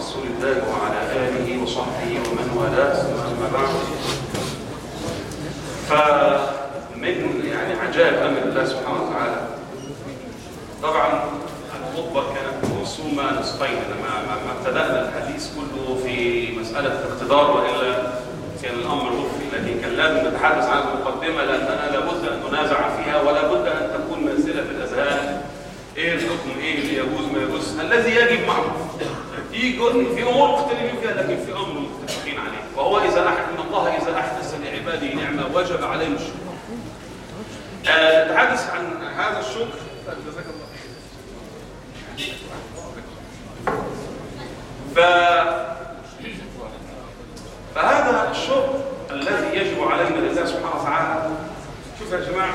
رسول الله وعلى آله وصحبه ومن والاه ثم أما بعد فمن يعني عجائب أمر الله سبحانه وتعالى طبعا الخطبة كانت مرسومة نصفين ما, ما, ما ابتدأنا الحديث كله في مسألة الاقتدار وإلا كان الأمر وفي لكن كان لازم نتحدث عن المقدمة لأننا لابد أن ننازع فيها ولا بد أن تكون منزلة في الأذهان ايه الحكم ايه اللي يجوز ما يجوز الذي يجب معه في جزء في امور مختلفين فيها لكن في امر متفقين عليه وهو اذا احد ان الله اذا احدث لعباده نعمه وجب عليهم الشكر آه، نتحدث عن هذا الشكر جزاك الله ف فهذا الشكر الذي يجب علينا لله سبحانه وتعالى شوف يا جماعه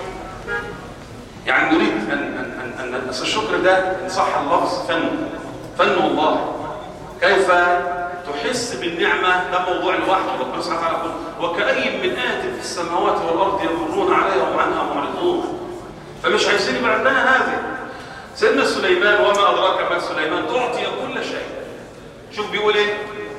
يعني نريد أن, أن, أن, أن بس الشكر ده إن صح اللفظ فن فن الله كيف تحس بالنعمة ده موضوع لوحده ربنا سبحانه وتعالى يقول وكأي من آية في السماوات والأرض يمرون عليها وهم عنها معرضون فمش عايزين يبقى عندنا هذه سيدنا سليمان وما أدراك ما سليمان تعطي كل شيء شوف بيقول إيه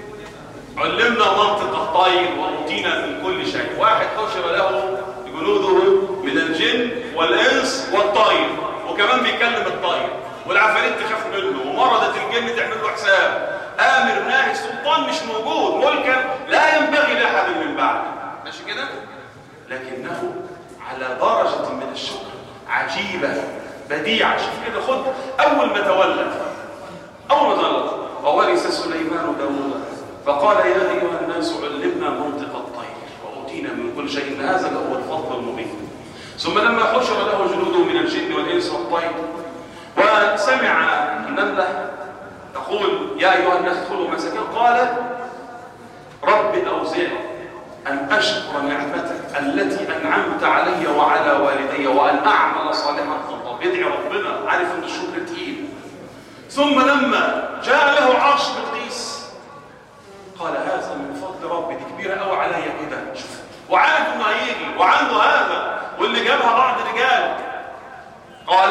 علمنا منطق الطير وأوتينا من كل شيء واحد حشر له جنوده من الجن والإنس والطير وكمان بيكلم الطير والعفاريت تخاف منه ومرضة الجن تعمل له حساب آمر ناهي سلطان مش موجود ملكا لا ينبغي لأحد من بعد ماشي كده لكنه على درجة من الشكر عجيبة بديعة شوف كده خد أول ما تولد أول ما تولد وورث سليمان داوود فقال يا أيها الناس علمنا منطق الطير وأوتينا من كل شيء إن هذا هو الفضل المبين ثم لما حشر له جنوده من الجن والإنس والطير وسمع النملة تقول يا أيها الناس ادخلوا مساكن قال رب أوزعني أن أشكر نعمتك التي أنعمت علي وعلى والدي وأن أعمل صالحا ترضى بيدعي ربنا عارف أن الشكر تقيل ثم لما جاء له عرش بلقيس قال هذا من فضل ربي دي كبيرة قوي عليا كده شوف وعارف انه هيجي وعنده هذا واللي جابها بعض رجال قال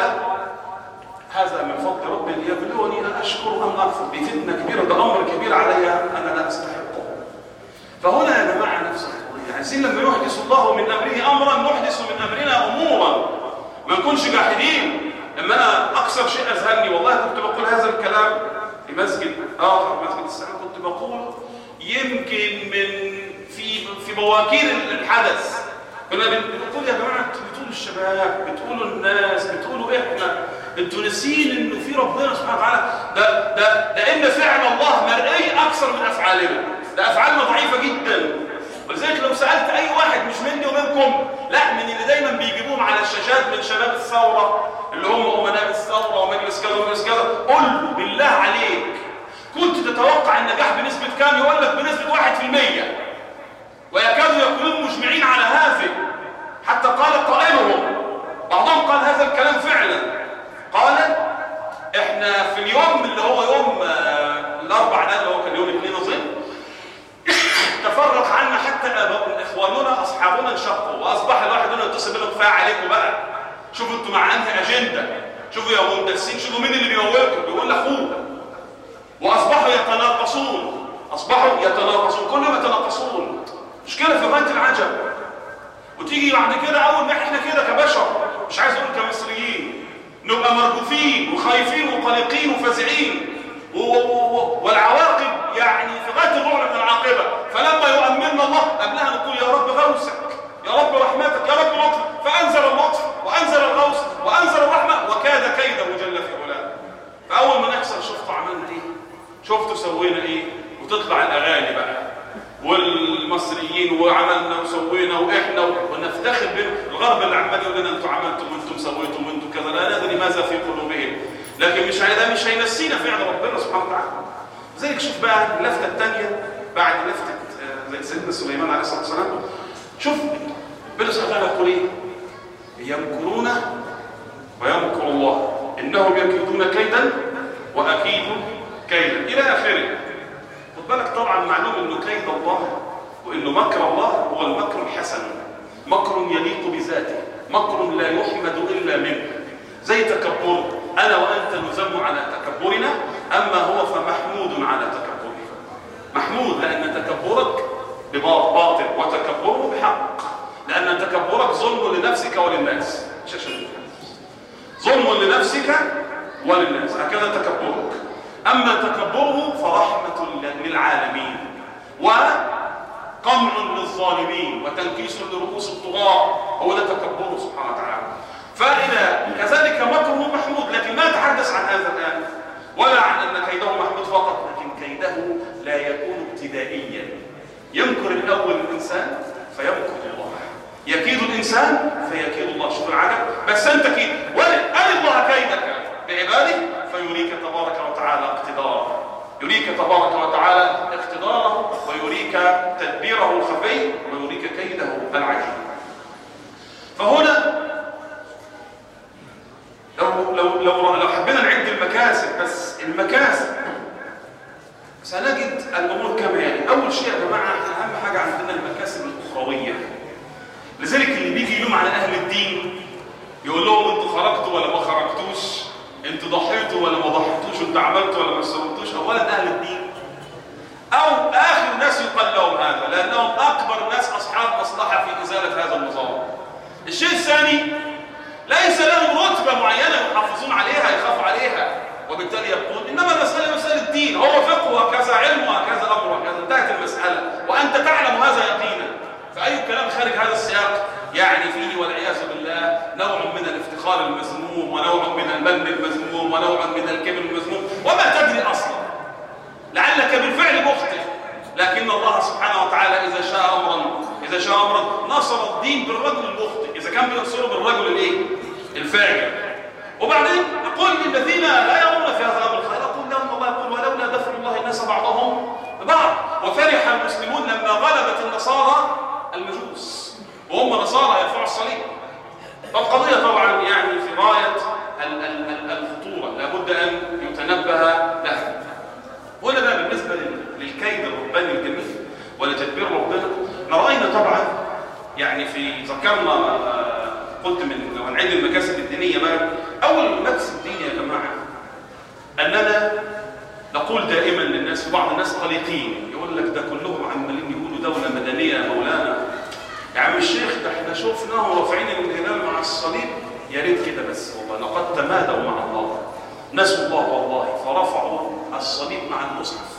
هذا من فضل ربي ليبلوني أشكر أم أكفر دي فتنة كبيرة ده أمر كبير عليا أنا لا أستحقه فهنا يا جماعة نفس القضية عايزين لما يحدث الله من أمره أمرا نحدث من أمرنا أمورا ما نكونش جاحدين لما أنا أكثر شيء أذهلني والله كنت بقول هذا الكلام في مسجد آخر مسجد السلام كنت بقول يمكن من في في بواكير الحدث كنا بنقول يا جماعه انتوا بتقولوا الشباب بتقولوا الناس بتقولوا احنا انتوا ناسيين انه في ربنا سبحانه وتعالى ده ده لان فعل الله مرئي اكثر من افعالنا ده افعالنا ضعيفه جدا ولذلك لو سالت اي واحد مش مني ومنكم لا من اللي دايما بيجيبوهم على الشاشات من شباب الثوره اللي هم امناء الثوره ومجلس كذا ومجلس كذا قل له بالله عليك كنت تتوقع النجاح بنسبه كام يقول لك بنسبه 1% ويكادوا يكونون مجمعين على هذا حتى قال قائلهم بعضهم قال هذا الكلام فعلا قال احنا في اليوم اللي هو يوم آه الاربع ده اللي هو كان يوم الاثنين اظن تفرق عنا حتى اخواننا اصحابنا انشقوا واصبح الواحد هنا يتصل بينا كفايه عليكم بقى شوفوا انتوا مع انهي اجنده شوفوا يا مهندسين شوفوا مين اللي بيمولكم بيقول لاخوه واصبحوا يتناقصون اصبحوا يتناقصون كلهم يتناقصون مشكلة في غاية العجب وتيجي بعد كده أول ما احنا كده كبشر مش عايز أقول كمصريين نبقى مرجوفين وخايفين وقلقين وفزعين والعواقب يعني في غاية الرعب من العاقبة فلما يؤمننا الله قبلها نقول يا رب غوثك يا رب رحمتك يا رب لطف فأنزل اللطف وأنزل الغوث وأنزل الرحمة وكاد كيده جل في علاه فأول ما نحصل شفتوا عملنا إيه شفتوا سوينا إيه وتطلع الأغاني بقى والمصريين وعملنا وسوينا واحنا ونفتخر بهم الغرب اللي عمال يقول لنا انتم عملتم وانتم سويتم وانتم كذا لا ندري ماذا في قلوبهم لكن مش ده مش هينسينا فعل ربنا سبحانه وتعالى زيك شوف بقى اللفته الثانيه بعد لفته زي سيدنا سليمان عليه الصلاه والسلام شوف ربنا سبحانه وتعالى يقول ايه يمكرون ويمكر الله انهم يكيدون كيدا واكيد كيدا الى اخره خد بالك طبعا معلوم انه كيد الله وانه مكر الله هو المكر الحسن مكر يليق بذاته مكر لا يحمد الا منه زي تكبر انا وانت نذم على تكبرنا اما هو فمحمود على تكبره محمود لأن تكبرك بباطل وتكبره بحق لأن تكبرك ظلم لنفسك وللناس مش عشان ظلم لنفسك وللناس هكذا تكبرك أما تكبره فرحمة للعالمين وقمع للظالمين وتنكيس لرؤوس الطغاة هو ده تكبره سبحانه وتعالى فإذا كذلك مكره محمود لكن ما نتحدث عن هذا الآن ولا عن أن كيده محمود فقط لكن كيده لا يكون ابتدائيا يمكر الأول الإنسان فيمكر الله يكيد الإنسان فيكيد الله شوف العجب بس أنت كيد أري الله كيدك بعباده فيريك تبارك وتعالى اقتداره يريك تبارك وتعالى اقتداره ويريك تدبيره الخفي ويريك كيده العجيب فهنا لو لو لو لو حبينا نعد المكاسب بس المكاسب سنجد الامور كما يعني اول شيء يا جماعه اهم حاجه عندنا المكاسب الاخرويه لذلك اللي بيجي يلوم على اهل الدين يقول لهم انتوا خرجتوا ولا ما خرجتوش انتوا ضحيتوا ولا ما ضحيتوش انتوا عملتوا ولا ما سويتوش اولا اهل الدين او اخر ناس يقال لهم هذا لانهم اكبر ناس اصحاب مصلحه في ازاله هذا النظام الشيء الثاني ليس لهم رتبه معينه يحافظون عليها يخافوا عليها وبالتالي يقول انما المساله مساله دين هو فقه وكذا علم وكذا امر وكذا انتهت المساله وانت تعلم هذا يقينا فاي كلام خارج هذا السياق يعني فيه والعياذ بالله نوع من الافتخار المذموم ونوع من المن المذموم ونوع من الكبر المذموم وما تدري اصلا لعلك بالفعل مخطئ لكن الله سبحانه وتعالى اذا شاء امرا اذا شاء امرا نصر الدين بالرجل المخطئ اذا كان بينصره بالرجل الايه الفاجر وبعدين يقول للذين لا يرون في هذا الامر الخير يقول لهم الله يقول ولولا دفع الله الناس بعضهم ببعض وفرح المسلمون لما غلبت النصارى المجوس وهم نصارى يرفعوا الصليب فالقضية طبعا يعني في غاية الخطورة لابد أن يتنبه لها هنا بقى بالنسبة للكيد الرباني الجميل ولتدبير ربنا رأينا طبعا يعني في ذكرنا قلت من لو هنعيد المكاسب الدينية بقى أول مكسب ديني يا جماعة أننا نقول دائما للناس في بعض الناس قلقين يقول لك ده كلهم عمالين يقولوا دولة مدنية يا مولانا يا عم الشيخ ده احنا شفناهم رافعين الهلال مع الصليب يا ريت كده بس والله لقد تمادوا مع الله نسوا الله والله فرفعوا الصليب مع المصحف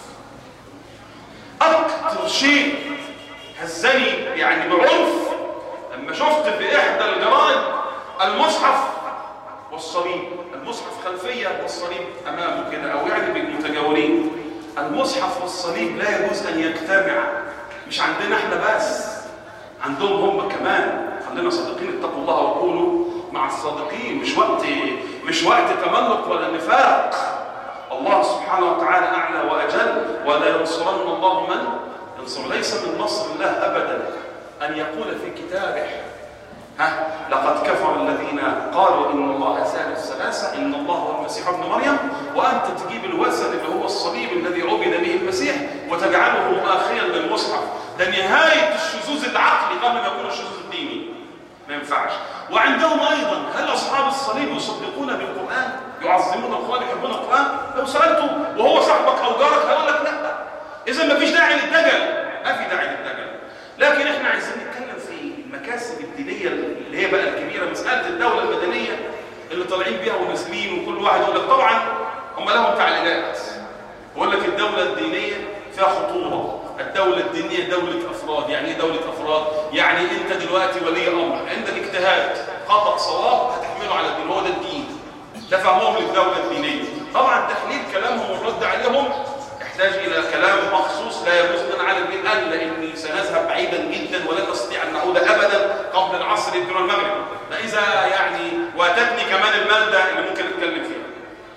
اكثر شيء هزني يعني بعنف لما شفت في احدى الجرائد المصحف والصليب المصحف خلفيه والصليب امامه كده او يعني متجاورين المصحف والصليب لا يجوز ان يجتمع مش عندنا احنا بس عندهم هم كمان خلينا صادقين اتقوا الله وقولوا مع الصادقين مش وقت مش وقت تملق ولا نفاق الله سبحانه وتعالى اعلى واجل ولا ينصرن الله من ينصر ليس من نصر الله ابدا ان يقول في كتابه ها لقد كفر الذين قالوا ان الله ثالث ثلاثه ان الله هو المسيح ابن مريم وانت تجيب الوزن اللي هو الصليب الذي عبد به المسيح وتجعله مؤاخيا للمصحف ده نهايه الشذوذ العقلي قبل ما يكون الشذوذ الديني ما ينفعش وعندهم ايضا هل اصحاب الصليب يصدقون بالقران يعظمون القران يحبون القران لو سالته وهو صاحبك او جارك هيقول لك لا اذا ما فيش داعي للدجل ما في داعي للدجل لكن احنا عايزين نتكلم في المكاسب الدينيه اللي هي بقى الكبيره مساله الدوله المدنيه اللي طالعين بيها ونازلين وكل واحد يقول لك طبعا هم لهم تعليلات يقول لك الدوله الدينيه فيها خطوره الدولة الدينية دولة أفراد يعني إيه دولة أفراد؟ يعني أنت دلوقتي ولي أمر عندك اجتهاد خطأ صواب هتحمله على الدين هو ده الدين ده فهمهم للدولة الدينية طبعا تحليل كلامهم والرد عليهم يحتاج إلى كلام مخصوص لا يجوز أن على الدين قال لأني سنذهب بعيدا جدا ولن نستطيع أن نعود أبدا قبل العصر يدينا المغرب فإذا يعني واتتني كمان المادة اللي ممكن نتكلم فيها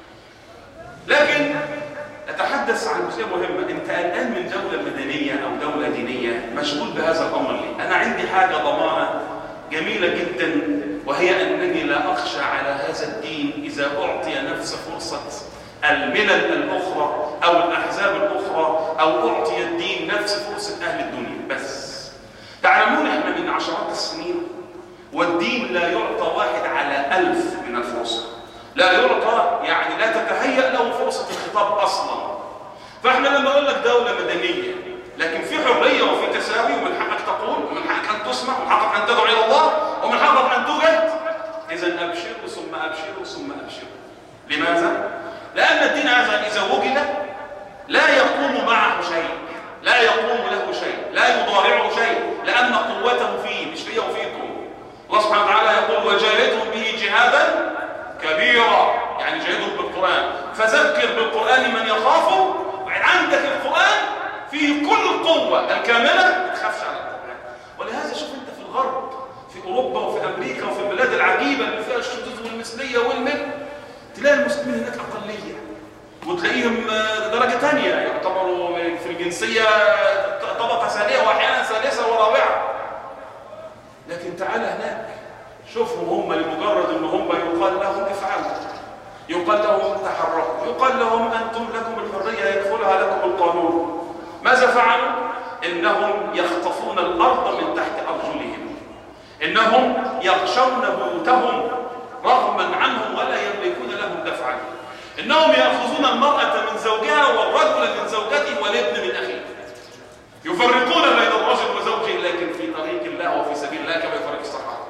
لكن أتحدث عن جزئية مهمة أنت الآن من دولة مدنية أو دولة دينية مشغول بهذا الأمر ليه؟ أنا عندي حاجة ضمانة جميلة جدا وهي أنني لا أخشى على هذا الدين إذا أعطي نفس فرصة الملل الأخرى أو الأحزاب الأخرى أو أعطي الدين نفس فرصة أهل الدنيا بس تعلمون إحنا من عشرات السنين والدين لا يعطى واحد على ألف من الفرصة لا يعطى يعني لا تتهيأ له فرصة الخطاب أصلا فإحنا لما أقول لك دولة مدنية لكن في حرية وفي تساوي ومن حقك تقول ومن حقك أن تسمع ومن حقك أن تدعو إلى الله ومن حقك أن توجد إذا أبشروا ثم أبشروا ثم أبشروا لماذا؟ لأن الدين هذا إذا وجد لا يقوم معه شيء لا يقوم له شيء لا يضارعه شيء لأن قوته فيه مش فيه وفيكم الله سبحانه وتعالى يقول وجاهدهم به جهادا كبيرا يعني جاهدهم بالقرآن فذكر بالقرآن من يخافه عندك القرآن فيه كل القوة الكاملة ما تخافش على القرآن ولهذا شوف انت في الغرب في أوروبا وفي أمريكا وفي البلاد العجيبة اللي فيها الشذوذ والمثلية والمل تلاقي المسلمين هناك أقلية وتلاقيهم درجة ثانية يعتبروا في الجنسية طبقة ثانية وأحيانا ثالثة ورابعة لكن تعال هناك شوفهم هم لمجرد ان هم يقال لهم افعلوا يقال لهم تحركوا يقال لهم انتم لكم الحريه يكفلها لكم القانون ماذا فعلوا انهم يخطفون الارض من تحت ارجلهم انهم يغشون بيوتهم رغما عنهم ولا يملكون لهم دفعا انهم ياخذون المراه من زوجها والرجل من زوجته والابن من اخيه يفرقون بين الرجل وزوجه لكن في طريق الله وفي سبيل الله كما يفرق الصحابه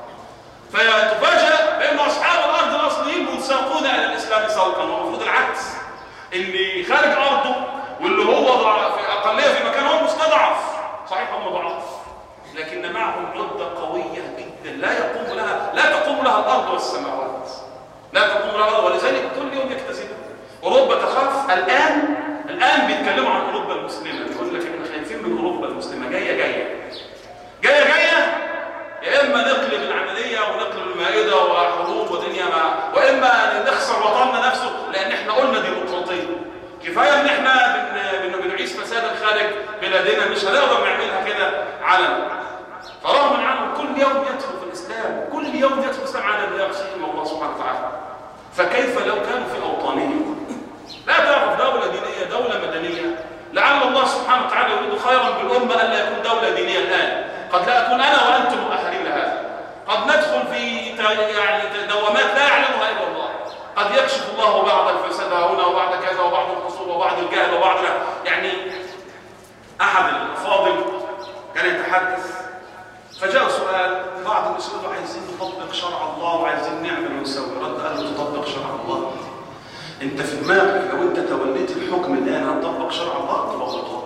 فتفاجأ بأن أصحاب الأرض الأصليين منساقون إلى الإسلام سوقا والمفروض العكس اللي خارج أرضه واللي هو في أقلية في مكان هو مستضعف صحيح هم ضعاف لكن معهم عدة قوية جدا لا يقوم لها لا تقوم لها الأرض والسماوات لا تقوم لها الأرض ولذلك كل يوم يكتسبون أوروبا تخاف الآن الآن بيتكلموا عن أوروبا المسلمة بيقول لك احنا خايفين من أوروبا المسلمة جاية جاية جاية جاية يا إما نقلب العملية ونقلب المائدة وحروب ودنيا ما وإما نخسر وطننا نفسه لأن احنا قلنا ديمقراطية كفاية إن احنا بن... بن... بنعيش فسادا خارج بلادنا مش هنقدر نعملها كده علنا فرغم عنه كل يوم يدخل في الإسلام كل يوم يدخل في الإسلام على لا يعصيهم الله سبحانه وتعالى فكيف لو كانوا في أوطانهم لا تعرف دولة دينية دولة مدنية لعل الله سبحانه وتعالى يريد خيرا بالأمة ألا يكون دولة دينية الآن قد لا أكون أنا وأنتم مؤهلين لهذا قد ندخل في يعني دوامات لا يعلمها إلا الله قد يكشف الله بعض الفساد هنا وبعد كذا وبعض القصور وبعض الجهل وبعض يعني أحد الأفاضل كان يتحدث فجاء سؤال بعض الناس يقولوا عايزين نطبق شرع الله وعايزين نعمل ونسوي رد قال له تطبق شرع الله انت في دماغك لو انت توليت الحكم الان هتطبق شرع الله تبقى غلطان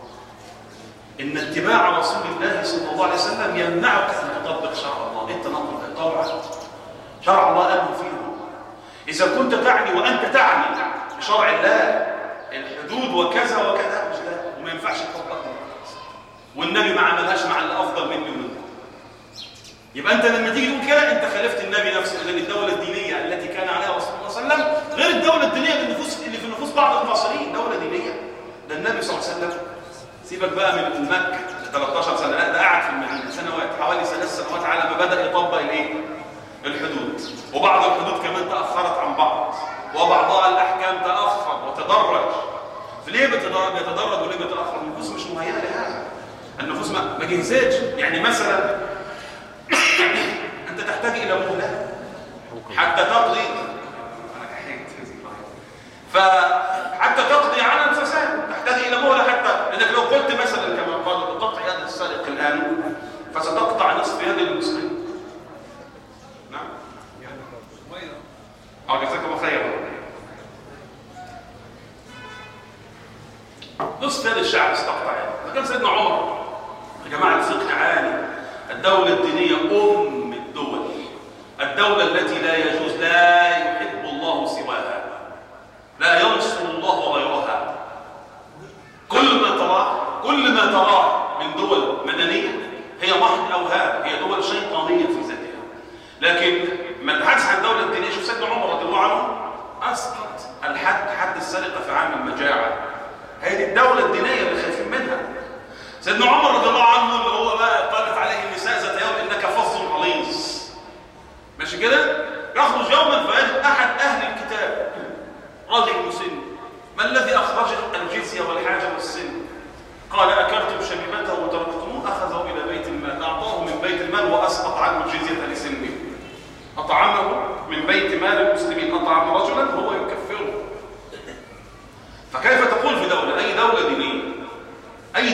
ان اتباع رسول الله صلى الله عليه وسلم يمنعك ان تطبق شرع الله انت نطبق طبعا شرع الله امر فيه اذا كنت تعني وانت تعني بشرع الله الحدود وكذا وكذا مش ده وما ينفعش تطبقها والنبي ما عملهاش مع اللي افضل مني ومنك يبقى انت لما تيجي تقول كده انت خالفت النبي نفسه لان الدوله الدينيه التي كان عليها رسول الله صلى الله عليه وسلم غير الدوله الدينيه اللي, النفوس اللي في نفوس بعض المصريين دوله دينيه ده النبي صلى الله عليه وسلم سيبك بقى من مكه 13 سنه لا ده قعد في المدينه سنوات حوالي ثلاث سنوات على ما بدا يطبق الايه الحدود وبعض الحدود كمان تاخرت عن بعض وبعضها الاحكام تاخر وتدرج ليه بتدرج يتدرج وليه بيتاخر النفوس مش مهيئه لهذا النفوس ما جهزتش يعني مثلا انت تحتاج الى مهله حتى تقضي فحتى تقضي على الفساد تحتاج الى مهله حتى لانك لو قلت مثلا كما قال بقطع يد السارق الان فستقطع نصف يد المسلم نعم اه جزاك الله خيرا نصف يد الشعب استقطع يده كان سيدنا عمر يا جماعه الفقه عالي الدولة الدينية أم الدول الدولة التي لا يجوز لا يحب الله سواها لا ينصر الله غيرها كل ما تراه كل ما تراه من دول مدنية هي محض أوهام هي دول شيطانية في ذاتها لكن ما نبحثش عن الدولة الدينية شوف سيدنا عمر رضي الله عنه أسقط الحد حد السرقة في عام المجاعة هي دي الدولة الدينية اللي خايفين منها سيدنا عمر رضي الله عنه اللي هو بقى قالت عليه النساء ذات يوم انك فظ غليظ ماشي كده يخرج يوما فيجد احد اهل الكتاب رجل مسن ما الذي اخرجه الجزيه والحاجه والسن قال اكلتم شبيبته وتركتموه اخذه الى بيت المال اعطاه من بيت المال واسقط عنه الجزيه لسنه اطعمه من بيت مال المسلمين اطعم رجلا هو يكفره فكيف تقول في دوله اي دوله دينيه اي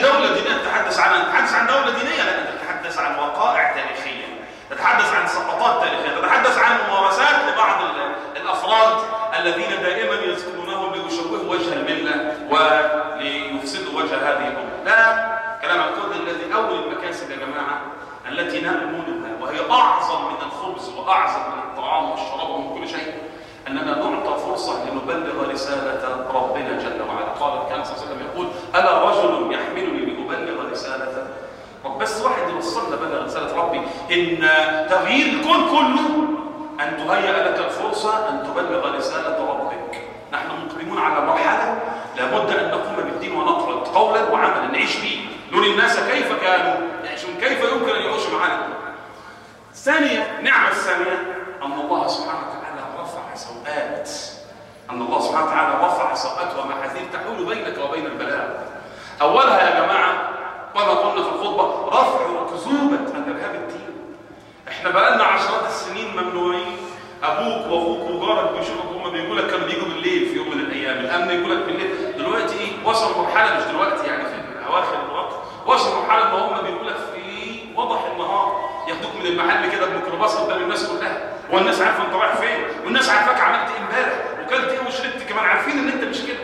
دولة دينية تتحدث عنها تتحدث عن دولة دينية لا تتحدث عن وقائع تاريخية تتحدث عن سقطات تاريخية تتحدث عن ممارسات لبعض الأفراد الذين دائما يذكرونهم ليشوهوا وجه الملة وليفسدوا وجه هذه الأمة لا كلام الكل الذي أول المكاسب يا جماعة التي نأملها وهي أعظم من الخبز وأعظم من الطعام والشراب ومن كل شيء أننا نعطى فرصة لنبلغ رسالة ربنا جل وعلا قال كان صلى الله عليه وسلم يقول ألا رجل يحملني لأبلغ رسالة رب بس واحد يوصلنا بلغ رسالة ربي إن تغيير الكون كله أن تهيأ لك الفرصة أن تبلغ رسالة ربك نحن مقبلون على مرحلة لابد أن نقوم بالدين ونطرد قولا وعملا نعيش به نري الناس كيف كانوا يعيشون كيف يمكن أن يعيشوا معنا ثانية نعمة الثانية أن الله سبحانه وتعالى رفع سوءات أن الله سبحانه وتعالى رفع سوءات ومحاذير تحول بينك وبين البلاء أولها يا جماعة كما قلنا في الخطبة رفع كذوبة الإرهاب الدين احنا بقالنا عشرات السنين ممنوعين ابوك واخوك وجارك بيشوفك هم بيقول لك كانوا بيجوا بالليل في يوم من الايام الامن يقول لك بالليل دلوقتي ايه وصل مرحله مش دلوقتي يعني في اواخر الوقت وصل مرحله ان هم بيقول لك في وضح النهار ياخدوك من المحل كده بميكروباص قدام الناس كلها والناس عارفه انت رايح فين والناس عارفاك عملت ايه امبارح وكلت ايه وشربت كمان عارفين ان انت مش كده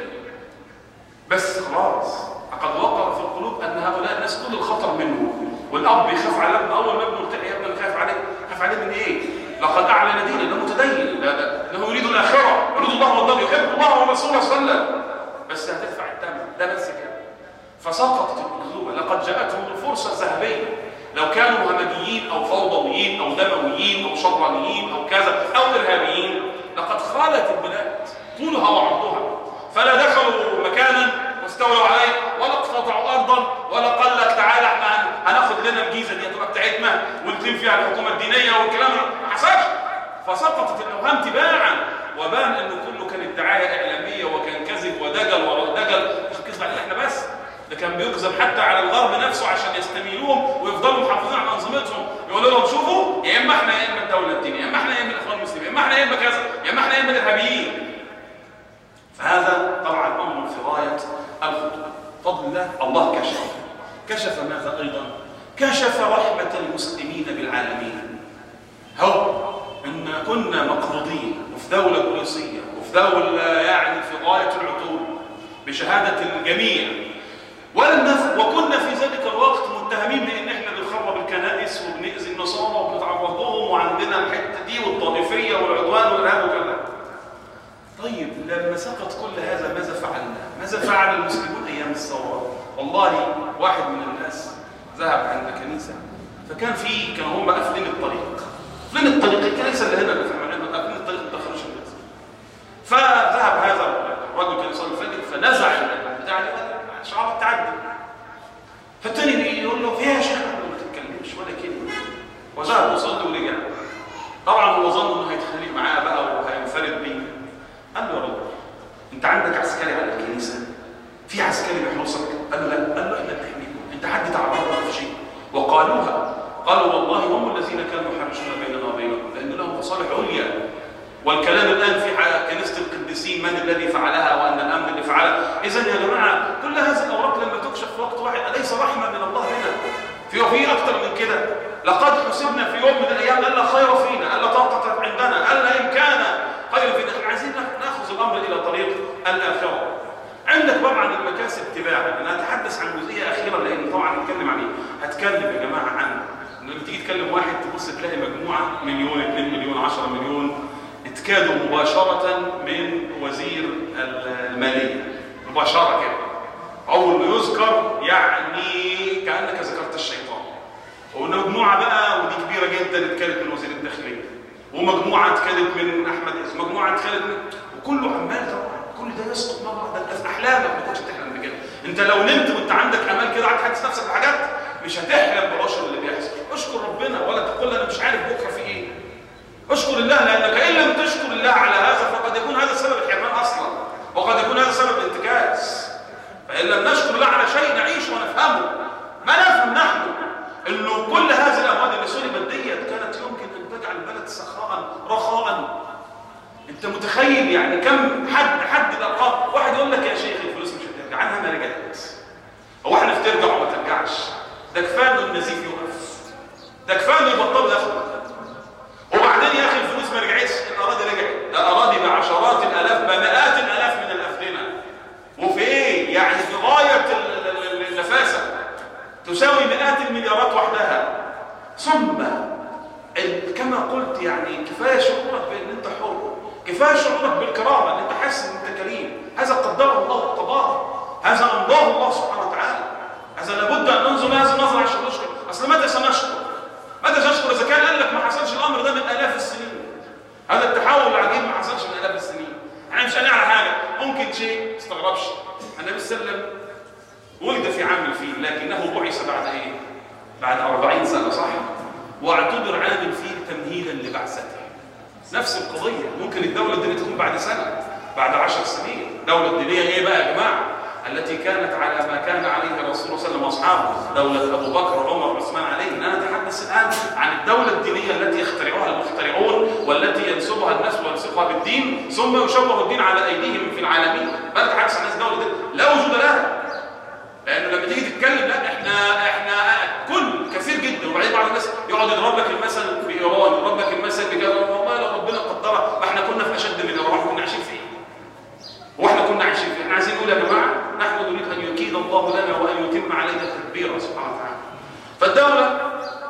بس خلاص لقد وقر في القلوب ان هؤلاء الناس كل الخطر منهم والاب يخاف على ابنه اول ما ابنه ارتقي يا ابني انا خايف عليه خايف عليه من ايه لقد اعلن دينا انه متدين لا لا انه يريد الاخره يريد الله والله يحب الله ورسوله صلى الله عليه وسلم بس هتدفع الثمن ده بس كده فسقطت الكذوبه لقد جاءتهم الفرصه الذهبيه لو كانوا همجيين او فوضويين او دمويين او شرانيين او كذا او ارهابيين لقد خالت البلاد طولها وعرضها فلا دخلوا مكانا واستولوا عليه ولا اقتطعوا ارضا ولا قال لك تعالى احنا هناخد لنا الجيزه دي هتبقى بتاعتنا ونقيم فيها الحكومه الدينيه والكلام ما حصلش فسقطت الاوهام تباعا وبان انه كله كانت دعايه اعلاميه وكان كذب ودجل وراء دجل مش كذب علينا احنا بس ده كان بيكذب حتى على الغرب نفسه عشان يستميلوهم ويفضلوا محافظين على انظمتهم يقولوا لهم شوفوا يا اما احنا يا اما الدوله الدينيه يا اما احنا يا اما الاخوان المسلمين يا اما احنا يا اما كذا يا اما احنا يا اما الارهابيين فهذا طبعا امر في غايه الخطوره فضل الله الله كشف كشف ماذا ايضا كشف رحمه المسلمين بالعالمين هو ان كنا مقروضين وفي دوله بوليسيه وفي دوله يعني في غايه العتوب بشهاده الجميع ولم نف... وكنا في ذلك الوقت متهمين بان احنا بنخرب الكنائس وبنأذي النصارى وبنتعرض لهم وعندنا الحته دي والطائفيه والعدوان والارهاب وكذا طيب لما سقط كل هذا ماذا فعلنا؟ ماذا فعل المسلمون ايام الثوره؟ والله واحد من الناس ذهب عند كنيسه فكان في كانوا هم قافلين الطريق قافلين الطريق الكنيسه اللي هنا اللي في المعلم قافلين الطريق ما دخلوش الناس فذهب هذا الرجل كان يصلي الفجر فنزع البتاع شعار التعدي فالتاني بيقول له فيها يا شيخ ما تتكلمش ولا كلمه وذهب يصلي ورجع طبعا هو ظن انه هيتخانق معاه بقى وهينفرد بيه قال له يا رب انت عندك عسكري على الكنيسه في عسكري بيحرسك قال له لا قال له احنا بنحميكم انت حد تعرض في شيء وقالوها قالوا والله هم الذين كانوا يحرشون بيننا وبينكم لان لهم مصالح عليا والكلام الان في كنيسه القديسين من الذي فعلها وان الامن اللي فعلها اذا يا جماعه كل هذه الاوراق لما تكشف في وقت واحد اليس رحمه من الله لنا في وفي اكثر من كده لقد حسبنا في يوم من الايام الا خير فينا الا طاقه عندنا الا امكان خير فينا احنا عايزين ناخذ الامر الى طريق الاخره عندك طبعا المكاسب تباعا انا اتحدث عن جزئيه اخيره لان طبعا هنتكلم عن ايه هتكلم يا جماعه عن لما تيجي تكلم واحد تبص تلاقي مجموعه مليون 2 مليون 10 مليون اتكادوا مباشره من وزير الماليه مباشره كده اول ما يذكر يعني كانك ذكرت الشيطان ومجموعه بقى ودي كبيره جدا اتكلت من وزير الداخليه ومجموعه اتكلت من احمد اسم مجموعه اتكلت من وكله عمال طبعا كل ده يسقط مره واحده انت في احلامك ما كنتش تحلم بكده انت لو نمت وانت عندك امال كده قاعد تحدث نفسك بحاجات مش هتحلم بالعشر اللي بيحصل اشكر ربنا ولا تقول انا مش عارف بكره في ايه اشكر الله لانك ان لم تشكر الله على هذا فقد يكون هذا سبب الحرمان اصلا وقد يكون هذا سبب الانتكاس فان لم نشكر الله على شيء نعيش ونفهمه ما نفهم نحن انه كل هذه الاموال اللي سلبت ديت كانت يمكن ان تجعل البلد سخاء رخاء انت متخيل يعني كم حد حد الارقام واحد يقول لك يا شيخ الفلوس مش هترجع عنها ما رجعت هو احنا بترجع ده كفايه انه النزيف يوقف ده كفايه انه يبطلوا ياخدوا وبعدين يا اخي الفلوس ما رجعتش الاراضي رجعت ده اراضي بعشرات الالاف بمئات الالاف من الافدنه وفي ايه يعني في غايه ال- ال- ال- النفاسه تساوي مئات المليارات وحدها ثم ال- كما قلت يعني كفايه شعورك بان انت حر كفايه شعورك بالكرامه ان انت حاسس ان انت كريم هذا قدره الله وقضاه هذا امضاه الله سبحانه وتعالى هذا لابد ان ننظر هذا النظر عشان نشكر اصل متى سنشكر متى سنشكر اذا كان قال لك ما حصلش الامر ده من الاف السنين هذا التحول العجيب ما حصلش من الاف السنين احنا مش هنعرف حاجه ممكن شيء ما تستغربش النبي صلى الله عليه وسلم ولد في عام الفيل لكنه بعث بعد ايه بعد 40 سنه صح واعتبر عام الفيل تمهيدا لبعثته نفس القضيه ممكن الدوله الدينيه تكون بعد سنه بعد عشر سنين الدوله الدينيه ايه بقى يا جماعه التي كانت على ما كان عليه الرسول صلى الله عليه وسلم واصحابه دوله ابو بكر وعمر وعثمان عليه انا اتحدث الان عن الدوله الدينيه التي يخترعها المخترعون والتي ينسبها الناس ويلصقها بالدين ثم يشوه الدين على ايديهم في العالمين بل اتحدث عن الناس دوله دي. لا وجود لها لانه لما تيجي تتكلم لا احنا احنا كل كثير جدا وبعدين بعض الناس يقعد يضرب لك المثل بايران يضرب لك المثل بكذا والله لو ربنا قدرها ما احنا كنا في اشد من ايران كنا عايشين في ايه؟ واحنا كنا عايشين في احنا عايزين نقول يا جماعه نحن نريد ان يكيد الله لنا وان يتم علينا تدبيره سبحانه وتعالى فالدوله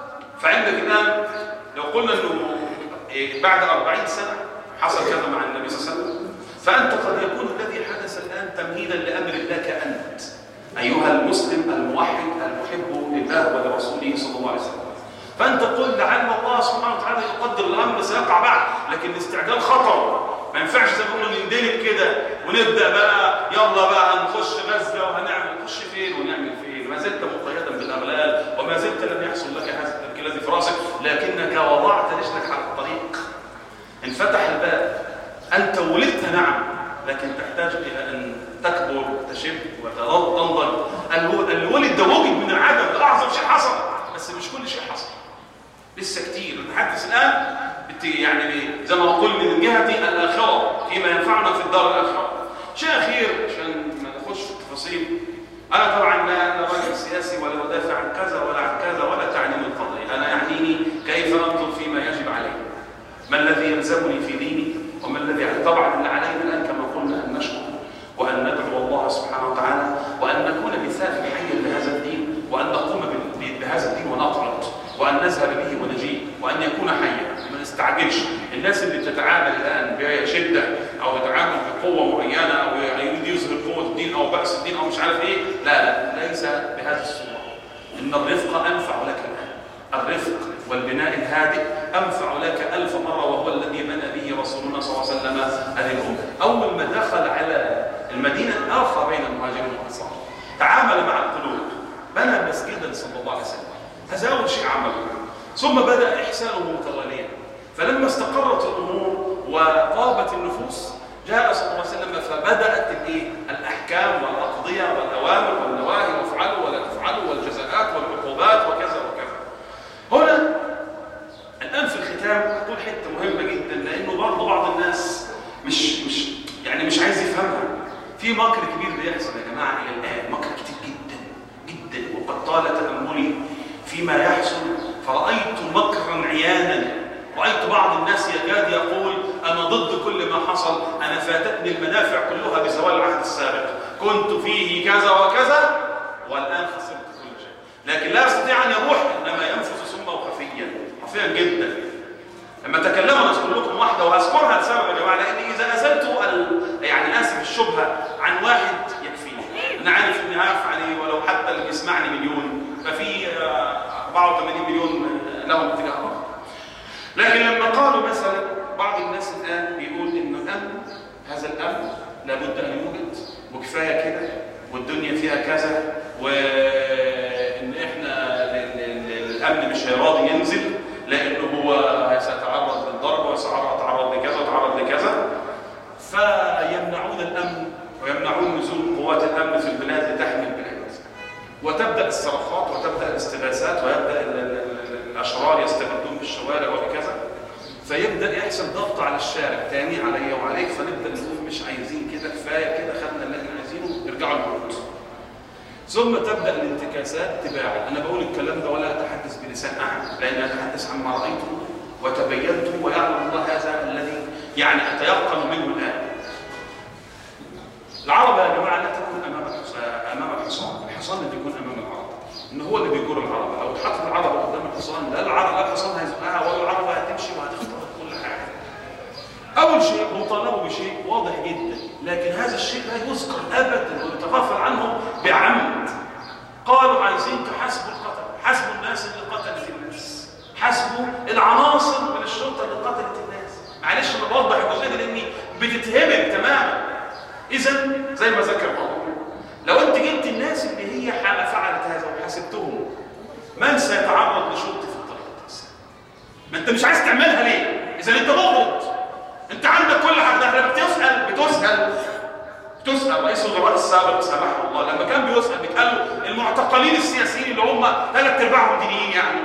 فعندك الان لو قلنا انه إيه بعد 40 سنه حصل كذا مع النبي صلى الله عليه وسلم فانت قد يكون الذي حدث الان تمهيدا لامر لك انت ايها المسلم الموحد المحب لله ولرسوله صلى الله عليه وسلم فانت قل لعل الله سبحانه وتعالى يقدر الامر سيقع بعد لكن الاستعجال خطر ما ينفعش زي ما بيقولوا نندلك كده ونبدا بقى يلا بقى نخش غزه وهنعمل نخش فين ونعمل فين ما زلت مقيدا بالاغلال وما زلت لم يحصل لك هذا التفكير الذي في راسك لكنك وضعت رجلك على الطريق انفتح الباب انت ولدت نعم لكن تحتاج الى ان تكبر وتشب وتنضج الولد ده وجد من العدم ده اعظم شيء حصل بس مش كل شيء حصل لسه كتير نتحدث الان يعني زي ما اقول من جهه الاخره فيما ينفعنا في الدار الاخره شيء اخير عشان ما نخش في التفاصيل انا طبعا لا انا راجل سياسي ولا ادافع عن كذا ولا عن كذا ولا تعنيني القضيه انا يعنيني كيف انظر فيما يجب عليه ما الذي يلزمني في ديني وما الذي علي طبعا اللي علينا الان كما قلنا ان نشكر وان ندعو الله سبحانه وتعالى وان نكون مثالا حيا لهذا الدين وان نقوم بهذا الدين ونطرد وان نذهب به ونجيء وان يكون حيا ما نستعجلش الناس اللي بتتعامل الان بشده او تتعامل بقوه معينه او يريد يظهر قوه الدين او باس الدين او مش عارف ايه لا لا ليس بهذه الصوره ان الرفق انفع لك الان الرفق والبناء الهادئ أنفع لك ألف مرة وهو الذي بنى به رسولنا صلى الله عليه وسلم هذه الأمة أول ما دخل على المدينة آخى بين المهاجرين والأنصار تعامل مع القلوب بنى مسجدا صلى الله عليه وسلم هذا أول شيء عمله ثم بدأ إحسانه متواليا فلما استقرت الأمور وطابت النفوس جاء صلى الله عليه وسلم فبدأت الإيه؟ الأحكام والأقضية والأوامر والنواهي وافعلوا ولا تفعلوا والجزاءات والعقوبات وكذا وكذا هنا الآن في الختام أقول حتة مهمة جدا لأنه برضه بعض الناس مش مش يعني مش عايز يفهمها في مكر كبير بيحصل يا جماعة إلى الآن مكر كتير جدا جدا وقد طال تأملي فيما يحصل فرأيت مكرا عيانا رأيت بعض الناس يكاد يقول أنا ضد كل ما حصل أنا فاتتني المنافع كلها بزوال العهد السابق كنت فيه كذا وكذا والآن خسرت كل شيء لكن لا يستطيع أن يروح إنما ينفذ سمه خفيا خفيا جدا لما تكلموا نذكر لكم واحدة وأذكرها لسبب يا جماعة لأن إذا أزلت ال... يعني آسف الشبهة عن واحد يكفيني أنا عارف إني هعرف عليه ولو حتى اللي بيسمعني مليون ففي 84 مليون لهم اتجاه آخر لكن لما قالوا مثلا بعض الناس الآن بيقول إن الأمن هذا الأمن لابد أن يوجد وكفاية كده والدنيا فيها كذا وإن إحنا الأمن مش هيراضي ينزل لأنه هو سيتعرض للضرب وسيتعرض لكذا وتعرض لكذا فيمنعون الأمن ويمنعون نزول قوات الأمن في البلاد لتحمي البلاد وتبدأ الصرخات وتبدأ الاستغاثات ويبدأ الأشرار يستبدون بالشوارع وبكذا فيبدأ يحصل ضغط على الشارع تاني عليا وعليك فنبدأ نقول مش عايزين كده كفاية كده خدنا اللي احنا عايزينه ارجعوا البيوت ثم تبدا الانتكاسات تباعا انا بقول الكلام ده ولا اتحدث بلسان احد لان اتحدث عما رايته وتبينته ويعلم الله هذا الذي يعني اتيقن منه الان العرب يا جماعه لا تكون امام امام الحصان الحصان اللي بيكون امام العرب ان هو اللي بيجر العرب لو حط العرب قدام الحصان لا العرب لا الحصان هيزقها ولا العرب هتمشي وهتخترق كل حاجه اول شيء هو طالبوا بشيء واضح جدا لكن هذا الشيء لا يذكر ابدا ويتغافل عنه بعمد قالوا عايزين تحاسبوا القتل حاسبوا الناس اللي قتلت الناس حاسبوا العناصر من الشرطه اللي قتلت الناس معلش انا بوضح الجزئيه دي لاني بتتهمل تماما اذا زي ما ذكر بابا لو انت جبت الناس اللي هي فعلت هذا وحاسبتهم من سيتعرض لشرطه في الطريق ما انت مش عايز تعملها ليه اذا انت مغلط انت عندك كل حاجه ده لما بتسال بتسال بتسال رئيس الوزراء السابق سامحه الله لما كان بيسال بيتقال له المعتقلين السياسيين اللي هم ثلاث ارباعهم دينيين يعني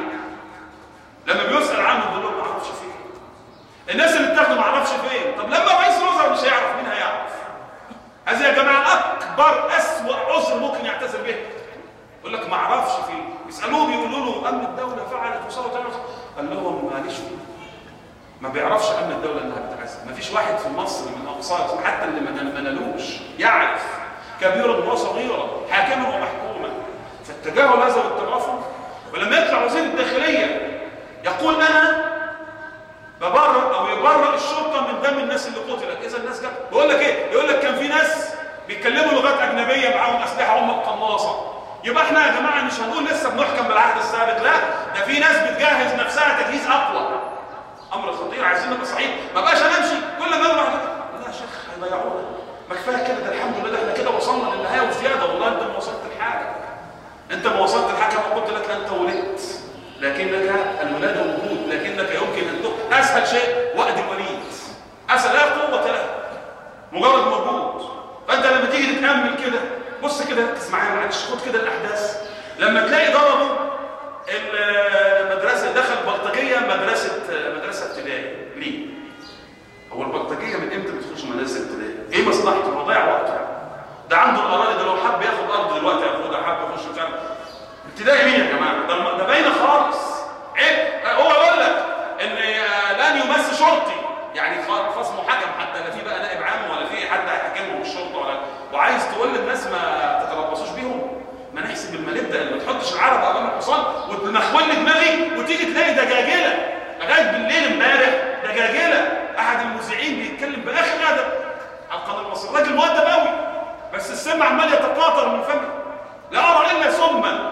لما بيسال عنهم بيقول لهم ما اعرفش فين الناس اللي بتاخده ما اعرفش فين طب لما رئيس الوزراء مش هيعرف مين هيعرف هذا يا جماعه اكبر اسوأ عذر ممكن يعتذر به يقول لك ما اعرفش فين يسالوه بيقولوا له امن الدوله فعلت وصارت قال لهم ماليش فيه ما بيعرفش امن الدوله انها بتعزل ما فيش واحد في مصر من اقصار حتى اللي ما نالوش يعرف كبيرا وصغيرا حاكما ومحكوما فالتجاهل هذا والتغافل ولما يطلع وزير الداخليه يقول انا ببرر او يبرر الشرطه من دم الناس اللي قتلت اذا الناس جت بيقول لك ايه يقول لك كان في ناس بيتكلموا لغات اجنبيه معاهم اسلحه هم القناصه يبقى احنا يا جماعه مش هنقول لسه بنحكم بالعهد السابق لا ده في ناس بتجهز نفسها تجهيز اقوى امر خطير عايزين نبقى صحيح ما بقاش انا امشي كل ما اروح لا يا شيخ هيضيعونا ما كفايه كده ده الحمد لله احنا كده وصلنا للنهايه وزياده والله انت ما وصلت لحاجه انت ما وصلت لحاجه ما قلت لك انت ولدت لكنك الولاده وجود لكنك يمكن ان تخ اسهل شيء وقت الوليد اسهل لا قوه له مجرد موجود فانت لما تيجي تتامل كده بص كده ركز معايا معلش خد كده الاحداث لما تلاقي ضربوا المدرسه دخل بلطجيه مدرسه مدرسه ابتدائي ليه هو البلطجيه من امتى بتخش مدرسه ابتدائي ايه مصلحته هو ضيع وقته ده عنده الاراضي ده لو حب ياخد ارض دلوقتي ياخدها حب يخش مش عارف ابتدائي مين يا جماعه ده ده باينه خالص ايه هو يقول لك ان لن يمس شرطي يعني خصم حكم حتى لا في بقى نائب عام ولا في حد هيحكمهم بالشرطه ولا وعايز تقول للناس ما تتربصوش بيهم ما نحسب المبدا اللي ما تحطش العرب امام الحصان وتنخول دماغي وتيجي تلاقي دجاجله لغايه بالليل امبارح دجاجله احد المذيعين بيتكلم باخر ادب على القناه المصريه راجل مؤدب قوي بس السم عمال يتقاطر من فمه لا ارى الا سما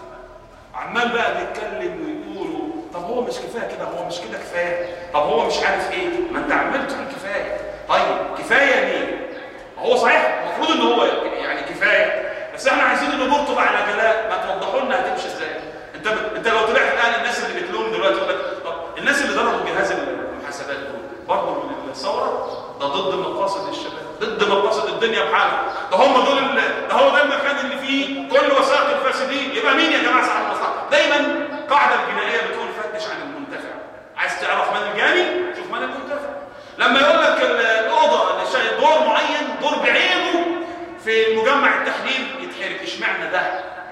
عمال بقى بيتكلم ويقول طب هو مش كفايه كده هو مش كده كفايه طب هو مش عارف ايه ما انت عمال تقول كفايه طيب كفايه ليه هو صحيح المفروض ان هو يعني كفايه بس احنا عايزين الامور تبقى على جلاء ما توضحوا لنا هتمشي ازاي انت ب... انت لو طلعت الان الناس اللي بتلوم دلوقتي يقول لك طب الناس اللي ضربوا جهاز المحاسبات دول برضه من الثوره ده ضد مقاصد الشباب ضد مقاصد الدنيا بحالها ده هم دول اللي... ده هو ده المكان اللي فيه كل وسائط الفاسدين يبقى مين يا جماعه صاحب المصلحه دايما قاعده الجنائيه بتقول فتش عن المنتفع عايز تعرف من الجاني شوف من المنتفع لما يقول لك الاوضه دور معين دور بعينه في مجمع التحليل يتحرك اشمعنى ده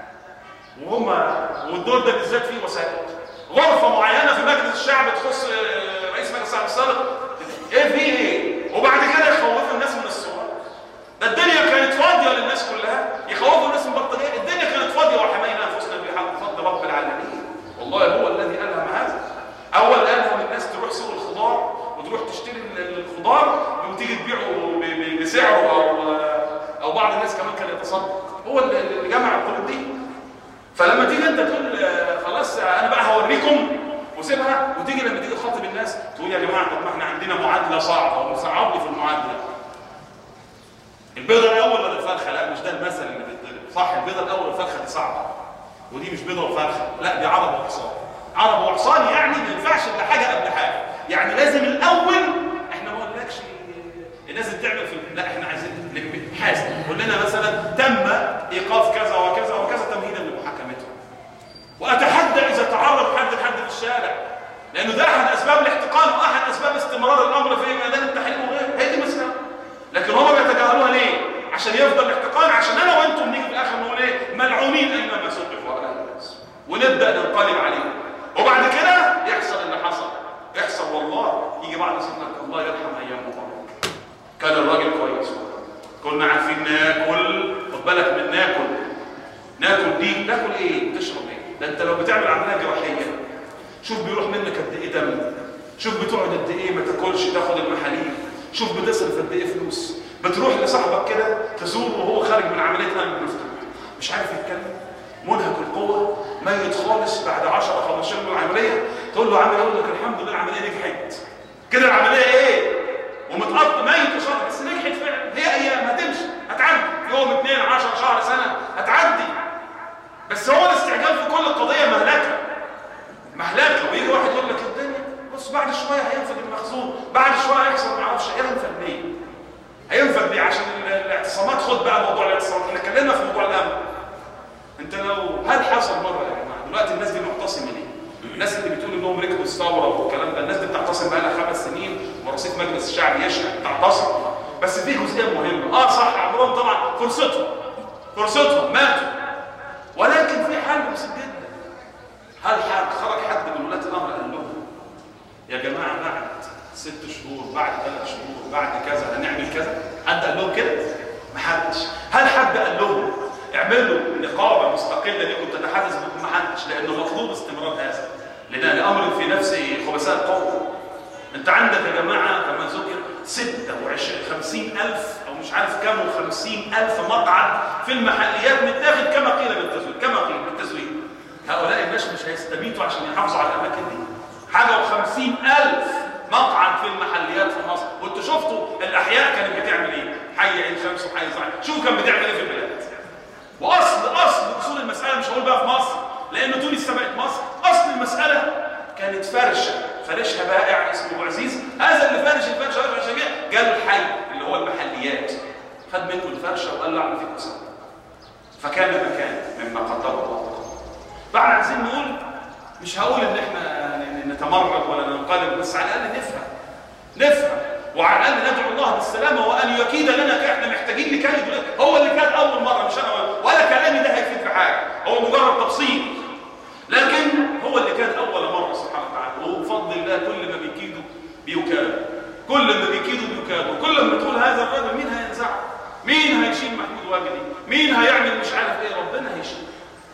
وهم والدور ده بالذات فيه وسائل غرفه معينه في مجلس الشعب تخص رئيس مجلس الشعب السابق ايه في ايه وبعد كده يخوفوا الناس من الصور ده الدنيا كانت فاضيه للناس كلها يخوفوا الناس من البطاريه الدنيا كانت فاضيه وحمينا انفسنا بحق فضل رب العالمين والله هو الذي الهم هذا اول الهم الناس تروح سوق الخضار وتروح تشتري الخضار وتيجي تبيعه بسعره او او بعض الناس كمان كان يتصدق هو اللي جمع القلوب دي فلما تيجي انت تقول خلاص انا بقى هوريكم وسيبها وتيجي لما تيجي تخاطب الناس تقول يا جماعه طب ما احنا عندنا معادله صعبه ومصعب لي في المعادله البيضه الاول ولا الفرخه لا مش ده المثل اللي بيتضرب صح البيضه الاول والفرخه دي صعبه ودي مش بيضه وفرخه لا دي عرب وحصان عرب وحصان يعني ما ينفعش الا حاجه قبل حاجه يعني لازم الاول احنا ما قلناكش لازم تعمل في لا احنا عايزين نحاسب قول لنا مثلا تم ايقاف كذا وكذا وكذا تمهيدا لمحاكمته واتحدى اذا تعرض حد لحد في الشارع لانه ده احد اسباب الاحتقان واحد اسباب استمرار الامر في ميدان التحرير وغيره هي دي مساله لكن هم بيتجاهلوها ليه عشان يفضل الاحتقان عشان انا وانتم نيجي في الاخر نقول ايه ما ونبدا ننقلب عليه وبعد كده يحصل اللي حصل يحصل والله يجي بعد سنه الله يرحم ايام مبارك كان الراجل كويس كنا عارفين ناكل خد بالك من ناكل ناكل دي ناكل ايه تشرب ايه ده انت لو بتعمل عمليه جراحيه شوف بيروح منك قد ايه دم شوف بتقعد قد ايه ما تاكلش تاخد المحاليل شوف بتصرف قد ايه فلوس بتروح لصاحبك كده تزوره وهو خارج من عمليه قلب مفتوح مش عارف يتكلم منهك القوه ميت خالص بعد 10 15 يوم العمليه تقول له عامل يقول لك الحمد لله العمليه نجحت كده العمليه ايه ومتقطع ميت وصار بس نجحت فعلا هي ايام هتمشي هتعدي يوم اثنين 10 شهر سنه هتعدي بس هو الاستعجال في كل قضيه مهلكه مهلكه ويجي واحد يقول لك الدنيا بص بعد شويه هينفذ المخزون بعد شويه هيحصل ما اعرفش هينفذ ليه هينفذ ليه عشان الاعتصامات خد بقى موضوع الاعتصامات احنا اتكلمنا في موضوع الامن انت لو هل حصل مره يا جماعه دلوقتي الناس دي معتصمه ليه الناس اللي بتقول انهم ركبوا الثوره والكلام ده الناس دي بتعتصم بقى لها خمس سنين ورصيد مجلس الشعب يشهد تعتصم بس في جزئيه مهمه اه صح عمرهم طبعا فرصتهم فرصتهم ماتوا ولكن في حل بسيط جدا هل حد خرج حد من ولاة الامر قال لهم يا جماعه بعد ست شهور بعد ثلاث شهور بعد كذا هنعمل كذا حد قال لهم كده ما حدش هل حد قال لهم اعملوا نقابه مستقله لكم تتحدث بكم ما حدش لانه مطلوب استمرار هذا لان الامر في نفس خبثاء القوم انت عندك يا جماعه كما ذكر 26 50000 او مش عارف كام و50000 مقعد في المحليات متاخد كما قيل بالتزوير كما قيل بالتزوير هؤلاء الناس مش هيستبيتوا عشان يحافظوا على الاماكن دي حاجه و50000 مقعد في المحليات في مصر وانتوا شفتوا الاحياء كانت بتعمل ايه حي عين شمس وحي زعيم شوفوا كان بتعمل ايه في البلاد واصل اصل اصول المساله مش هقول بقى في مصر لان تونس سبقت مصر اصل المساله كانت فرشه فرشها بائع اسمه ابو عزيز هذا اللي فرش الفرشه فرشه بيع جاله الحي اللي هو المحليات خد منه الفرشه وقال له اعمل فيك مساله فكان مكان مما قدر الله فاحنا عايزين نقول مش هقول ان احنا نتمرد ولا ننقلب بس على الاقل نفهم نفهم وعلى الاقل ندعو الله بالسلامه وان يكيد لنا احنا محتاجين لكيد هو اللي كان اول مره مش انا ولا كلامي ده هيفيد في حاجه هو مجرد تبسيط لكن هو اللي كان اول مره سبحانه وتعالى وبفضل الله كل ما بيكيدوا بيكادوا كل ما بيكيدوا بيكادوا كل ما تقول هذا الرجل مين هينزعه مين هيشيل محمود واجدي مين هيعمل مش عارف ايه ربنا هيشيل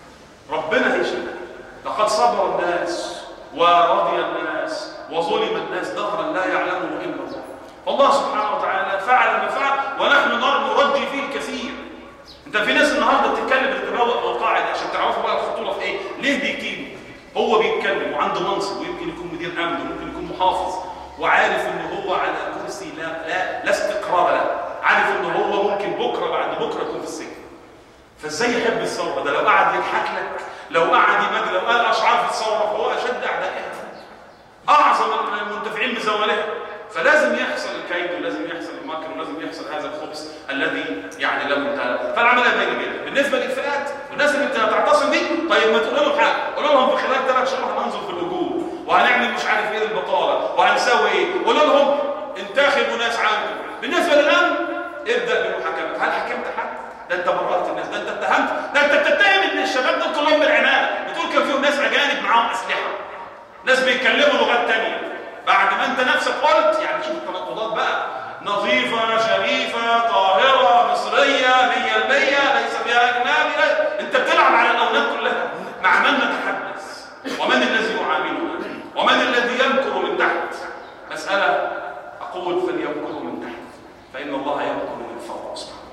ربنا هيشيل لقد صبر الناس ورضي الناس وظلم الناس دهرا لا يعلمه الا الله فالله سبحانه وتعالى فعل ما فعل ونحن نرجي فيه الكثير انت في ناس النهارده بتتكلم بتتبوأ مقاعد عشان تعرفوا بقى الخطوره في ايه ليه بيكيدوا هو بيتكلم وعنده منصب ويمكن يكون مدير امن وممكن يكون محافظ وعارف ان هو على كرسي لا لا لا استقرار له عارف ان هو ممكن بكره بعد بكره يكون في السجن فازاي يحب الثوره ده لو قعد يضحك لك لو قعد يمجد لو قال اشعار في الثوره فهو اشد اعدائها اعظم المنتفعين بزوالها فلازم يحصل الكيد ولازم يحصل المكر ولازم يحصل هذا الخبث الذي يعني لا منتهى فالعمليه باينه جدا بالنسبه للفئات والناس اللي بتعتصم دي طيب ما تقول لهم حاجه قول لهم في خلال ثلاث شهور هننظر في الوجوه وهنعمل مش عارف ايه للبطاله وهنسوي ايه قول لهم انتخبوا ناس عنكم بالنسبه للامن ابدا بالمحاكمات هل حكمت حد ده انت بررت الناس ده انت اتهمت ده انت بتتهم ان الشباب دول كلهم بالعناد بتقول كان فيهم ناس اجانب معاهم اسلحه ناس بيتكلموا لغات ثانيه بعد ما انت نفسك قلت يعني شوف التناقضات بقى نظيفة شريفة طاهرة مصرية مية المية ليس فيها أجنبي انت بتلعب على الأولاد كلها مع من نتحدث ومن الذي يعاملنا ومن الذي يمكر من تحت مسألة أقول فليمكروا من تحت فإن الله يمكر من فوق سبحانه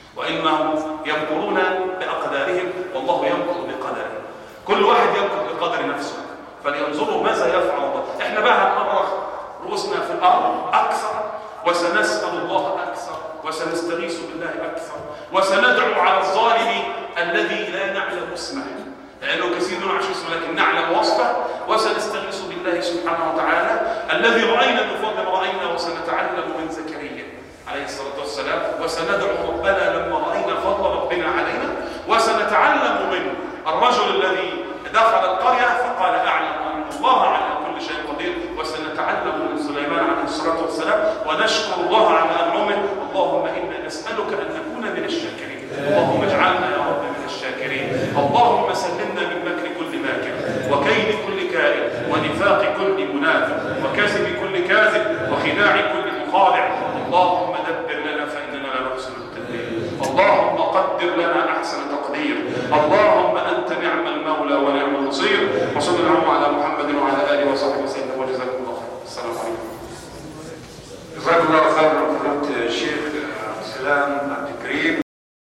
وإنهم يمكرون بأقدارهم والله يمكر بقدره كل واحد يمكر بقدر نفسه فلينظروا ماذا يفعل الله احنا بقى هنمرغ رؤوسنا في الارض اكثر وسنسال الله اكثر وسنستغيث بالله اكثر وسندعو على الظالم الذي لا نعلم اسمه لانه كثير من عشر اسمه لكن نعلم وصفه وسنستغيث بالله سبحانه وتعالى الذي راينا من فضل راينا وسنتعلم من زكريا عليه الصلاه والسلام وسندعو ربنا لما راينا فضل ربنا علينا وسنتعلم من الرجل الذي دخل القرية فقال أعلم أن الله على كل شيء قدير وسنتعلم من سليمان عليه الصلاة والسلام ونشكر الله على أنعمه اللهم إنا نسألك أن نكون من الشاكرين اللهم اجعلنا يا رب من الشاكرين اللهم سلمنا من مكر كل ماكر داعي كل مخادع اللهم دبر لنا فإننا لا نحسن التدبير اللهم قدر لنا أحسن تقدير